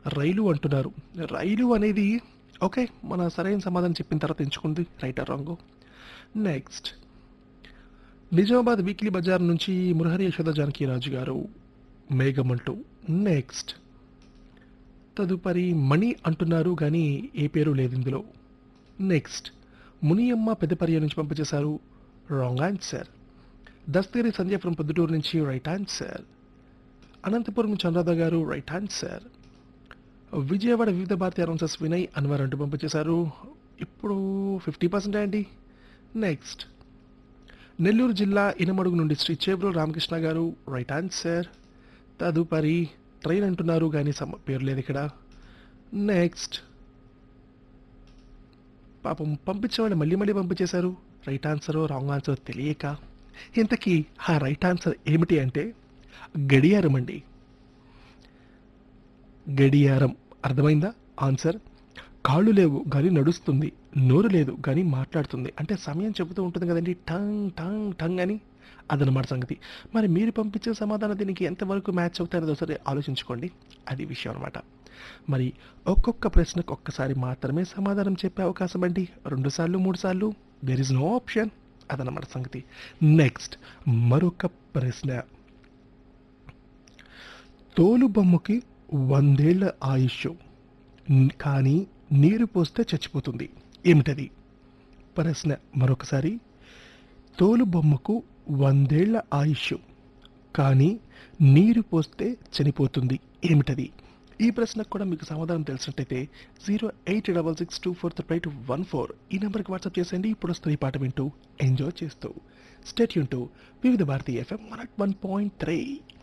రైలు అంటున్నారు రైలు అనేది ఓకే మన సరైన సమాధానం చెప్పిన తర్వాత ఎంచుకుంది right or wrong next Nizamabad weekly బజార్ నుంచి మురహరి యశోద జానకి రాజు గారు మేఘం అంటూ నెక్స్ట్ తదుపరి మణి అంటున్నారు కానీ ఏ పేరు లేదు ఇందులో నెక్స్ట్ మునియమ్మ పెద్దపర్య నుంచి పంపించేశారు wrong answer Dastagiri Sandhya from Proddatur నుంచి రైట్ ఆన్సర్ అనంతపురం నుంచి అనురాధ గారు రైట్ ఆన్సర్ విజయవాడ వివిధ భారతి అనౌన్సర్స్ వినయ్ అన్వర్ అంటూ పంపించేశారు ఇప్పుడు ఫిఫ్టీ పర్సెంట్ అండి నెక్స్ట్ నెల్లూరు జిల్లా ఇనమడుగు నుండి శ్రీ చేబ్రోలు రామకృష్ణ గారు రైట్ ఆన్సర్ తదుపరి ట్రైన్ అంటున్నారు కానీ సమ పేరు లేదు ఇక్కడ నెక్స్ట్ పాపం పంపించిన వాళ్ళు మళ్ళీ మళ్ళీ పంపించేశారు రైట్ ఆన్సర్ రాంగ్ ఆన్సర్ తెలియక ఇంతకీ ఆ రైట్ ఆన్సర్ ఏమిటి అంటే గడియారం అండి గడియారం అర్థమైందా ఆన్సర్ కాళ్ళు లేవు కానీ నడుస్తుంది నోరు లేదు కానీ మాట్లాడుతుంది అంటే సమయం చెబుతూ ఉంటుంది కదండి టంగ్ టంగ్ టంగ్ అని అదనమాట సంగతి మరి మీరు పంపించిన సమాధానం దీనికి ఎంతవరకు మ్యాచ్ అవుతారో ఒకసారి ఆలోచించుకోండి అది విషయం అనమాట మరి ఒక్కొక్క ప్రశ్నకు ఒక్కసారి మాత్రమే సమాధానం చెప్పే అవకాశం అండి రెండు సార్లు మూడు సార్లు దెర్ ఇస్ నో ఆప్షన్ అదనమాట సంగతి నెక్స్ట్ మరొక ప్రశ్న తోలు బొమ్మకి వందేళ్ల ఆయుష్ న్- కానీ నీరు పోస్తే చచ్చిపోతుంది ఏమిటది ప్రశ్న మరొకసారి తోలు బొమ్మకు వందేళ్ల ఆయుష్ కానీ నీరు పోస్తే చనిపోతుంది ఏమిటది ఈ ప్రశ్నకు కూడా మీకు సమాధానం తెలిసినట్టయితే zero eight double six two four three two one four ఈ నెంబర్కి వాట్సాప్ చేసేయండి ఇప్పుడు వస్తుంది ఈ పాట వింటూ ఎంజాయ్ చేస్తూ స్టేట్ యూన్ to Vividh Bharati FM one one point three